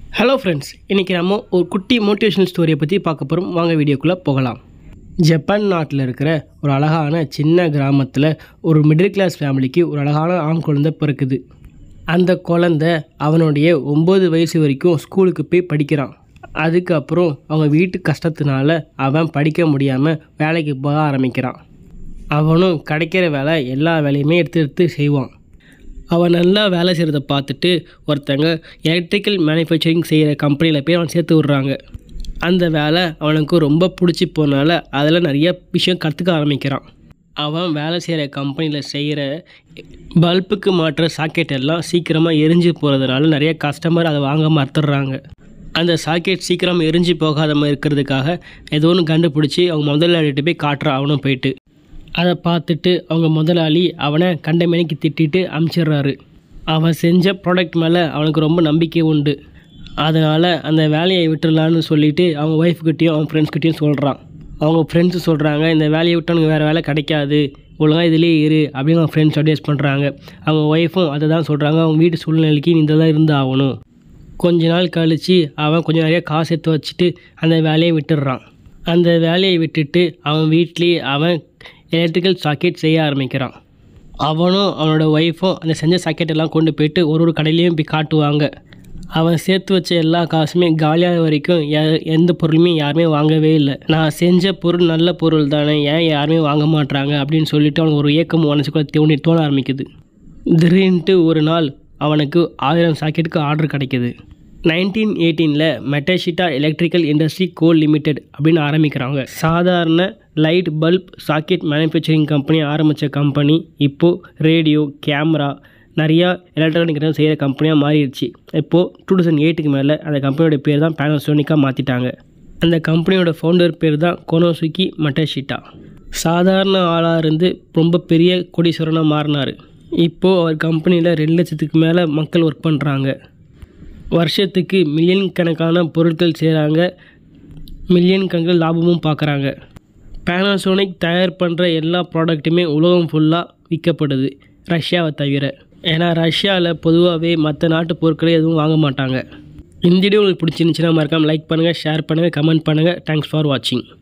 hello friends இன்றைக்கி நம்ம ஒரு குட்டி மோட்டிவேஷனல் ஸ்டோரியை பற்றி பார்க்க போகிறோம் வாங்க வீடியோக்குள்ளே போகலாம் ஜப்பான் நாட்டில் இருக்கிற ஒரு அழகான சின்ன கிராமத்தில் ஒரு மிடில் கிளாஸ் ஃபேமிலிக்கு ஒரு அழகான ஆண் குழந்தை பிறக்குது அந்த குழந்தை அவனுடைய ஒம்பது வயசு வரைக்கும் ஸ்கூலுக்கு போய் படிக்கிறான் அதுக்கப்புறம் அவங்க வீட்டு கஷ்டத்தினால அவன் படிக்க முடியாமல் வேலைக்கு போக ஆரம்பிக்கிறான் அவனும் கிடைக்கிற வேலை எல்லா வேலையுமே எடுத்து எடுத்து செய்வான் அவன் நல்லா வேலை செய்கிறத பார்த்துட்டு ஒருத்தங்க எலக்ட்ரிக்கல் மேனுஃபேக்சரிங் செய்கிற கம்பெனியில் போய் அவன் சேர்த்து விட்றாங்க அந்த வேலை அவனுக்கு ரொம்ப பிடிச்சி போனால அதில் நிறைய விஷயம் கற்றுக்க ஆரம்பிக்கிறான் அவன் வேலை செய்கிற கம்பெனியில் செய்கிற பல்புக்கு மாற்ற சாக்கெட் எல்லாம் சீக்கிரமாக எரிஞ்சு போகிறதுனால நிறைய கஸ்டமர் அதை வாங்க மறுத்துடுறாங்க அந்த சாக்கெட் சீக்கிரம் எரிஞ்சு போகாத மாதிரி இருக்கிறதுக்காக ஏதோ ஒன்று கண்டுபிடிச்சி அவங்க முதலாளிகிட்ட போய் காட்டுறான் அவனும் போயிட்டு அதை பார்த்துட்டு அவங்க முதலாளி அவனை கண்டமேனிக்கு திட்டிட்டு அமுச்சிடுறாரு அவன் செஞ்ச ப்ராடக்ட் மேலே அவனுக்கு ரொம்ப நம்பிக்கை உண்டு அதனால் அந்த வேலையை விட்டுடலான்னு சொல்லிட்டு அவங்க ஒய்ஃப்கிட்டையும் அவங்க ஃப்ரெண்ட்ஸ்கிட்டையும் சொல்கிறான் அவங்க ஃப்ரெண்ட்ஸு சொல்கிறாங்க இந்த வேலையை விட்டு அவனுக்கு வேறு வேலை கிடைக்காது ஒழுங்காக இதிலே இரு அப்படின்னு அவங்க ஃப்ரெண்ட்ஸ் அட்வைஸ் பண்ணுறாங்க அவங்க ஒய்ஃபும் அதை தான் சொல்கிறாங்க அவங்க வீட்டு சூழ்நிலைக்கு நீ இந்த தான் இருந்து ஆகணும் கொஞ்ச நாள் கழித்து அவன் கொஞ்சம் நிறைய காசு எடுத்து வச்சுட்டு அந்த வேலையை விட்டுடுறான் அந்த வேலையை விட்டுட்டு அவன் வீட்லேயே அவன் எலக்ட்ரிக்கல் சாக்கெட் செய்ய ஆரம்பிக்கிறான் அவனும் அவனோட ஒய்ஃபும் அந்த செஞ்ச சாக்கெட் எல்லாம் கொண்டு போயிட்டு ஒரு ஒரு கடையிலையும் போய் காட்டுவாங்க அவன் சேர்த்து வச்ச எல்லா காசுமே காலியாக வரைக்கும் யா- எந்த பொருளுமே யாருமே வாங்கவே இல்லை நான் செஞ்ச பொருள் நல்ல பொருள் தானே ஏன் யாருமே வாங்க மாட்றாங்க அப்படின்னு சொல்லிட்டு அவனுக்கு ஒரு ஏக்கம் மனசுக்குள்ள தோணி தோண ஆரம்பிக்குது திடீர்னுட்டு ஒரு நாள் அவனுக்கு ஆயிரம் சாக்கெட்டுக்கு ஆர்டர் கிடைக்குது நைன்டீன் எயிட்டீனில் Matsushita electrical industry co limited அப்படின்னு ஆரம்பிக்கிறாங்க சாதாரண light bulb socket manufacturing company ஆரம்பித்த கம்பெனி இப்போது ரேடியோ கேமரா நிறையா எலக்ட்ரானிக் செய்கிற கம்பெனியாக மாறிடுச்சு இப்போது டூ தௌசண்ட் எயிட்டுக்கு மேலே அந்த கம்பெனியோட பேர் தான் பேனசோனிக்காக மாற்றிட்டாங்க அந்த கம்பெனியோட ஃபவுண்டர் பேர் தான் கொனோசுகி மட்டஷிட்டா சாதாரண ஆளாக இருந்து ரொம்ப பெரிய கோடீஸ்வரனாக மாறினார் இப்போது அவர் கம்பெனியில் ரெண்டு லட்சத்துக்கு மேலே மக்கள் ஒர்க் பண்ணுறாங்க வருஷத்துக்கு மில்லியன் கணக்கான பொருட்கள் செய்கிறாங்க மில்லியன் கணக்கில் லாபமும் பார்க்குறாங்க பேனாசோனிக் தயார் பண்ணுற எல்லா ப்ராடக்ட்டுமே உலகம் ஃபுல்லாக விற்கப்படுது ரஷ்யாவை தவிர ஏன்னா ரஷ்யாவில் பொதுவாகவே மற்ற நாட்டு பொருட்களை எதுவும் வாங்க மாட்டாங்க இந்த வீடியோ உங்களுக்கு பிடிச்சிருந்துச்சுன்னா மறக்காம லைக் பண்ணுங்கள் ஷேர் பண்ணுங்கள் கமெண்ட் பண்ணுங்கள் தேங்க்ஸ் ஃபார் வாட்சிங்